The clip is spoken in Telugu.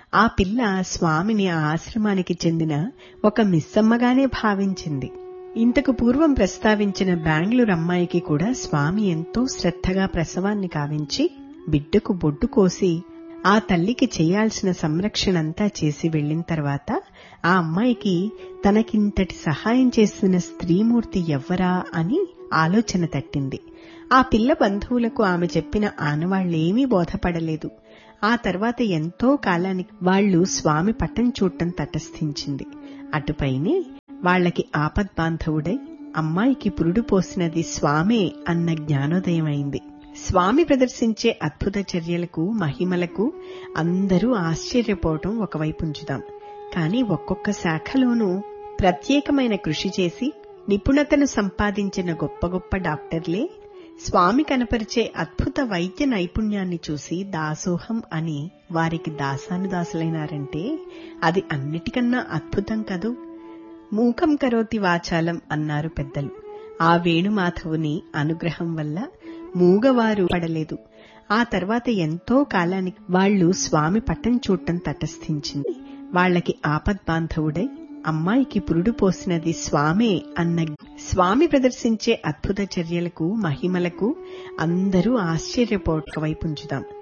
ఆ పిల్ల స్వామిని ఆ ఆశ్రమానికి చెందిన ఒక మిస్సమ్మగానే భావించింది ఇంతకు పూర్వం ప్రస్తావించిన బెంగళూరు అమ్మాయికి కూడా స్వామి ఎంతో శ్రద్ధగా ప్రసవాన్ని కావించి బిడ్డకు బొడ్డు కోసి ఆ తల్లికి చేయాల్సిన సంరక్షణంతా చేసి వెళ్లిన తర్వాత ఆ అమ్మాయికి తనకింతటి సహాయం చేసిన స్త్రీమూర్తి ఎవ్వరా అని ఆలోచన తట్టింది ఆ పిల్ల బంధువులకు ఆమె చెప్పిన ఆనవాళ్లేమీ బోధపడలేదు ఆ తర్వాత ఎంతో కాలానికి వాళ్లు స్వామి పట్టం చూడటం తటస్థించింది అటుపైనే వాళ్లకి ఆపద్బాంధవుడై అమ్మాయికి పురుడు పోసినది స్వామే అన్న జ్ఞానోదయమైంది స్వామి ప్రదర్శించే అద్భుత చర్యలకు మహిమలకు అందరూ ఆశ్చర్యపోవటం ఒకవైపు ఉంచుదాం కాని ఒక్కొక్క శాఖలోనూ ప్రత్యేకమైన కృషి చేసి నిపుణతను సంపాదించిన గొప్ప గొప్ప డాక్టర్లే స్వామి కనపరిచే అద్భుత వైద్య నైపుణ్యాన్ని చూసి దాసోహం అని వారికి దాసానుదాసులైనారంటే అది అన్నిటికన్నా అద్భుతం కదూ మూకం కరోతి వాచాలం అన్నారు పెద్దలు ఆ వేణుమాధవుని అనుగ్రహం వల్ల మూగవారు పడలేదు ఆ తర్వాత ఎంతో కాలానికి వాళ్లు స్వామి పట్టం చూడటం తటస్థించింది వాళ్లకి ఆపద్బాంధవుడై అమ్మాయికి పురుడు పోసినది స్వామే అన్న స్వామి ప్రదర్శించే అద్భుత చర్యలకు మహిమలకు అందరూ ఆశ్చర్యపోవటం వైపు ఉంచుదాం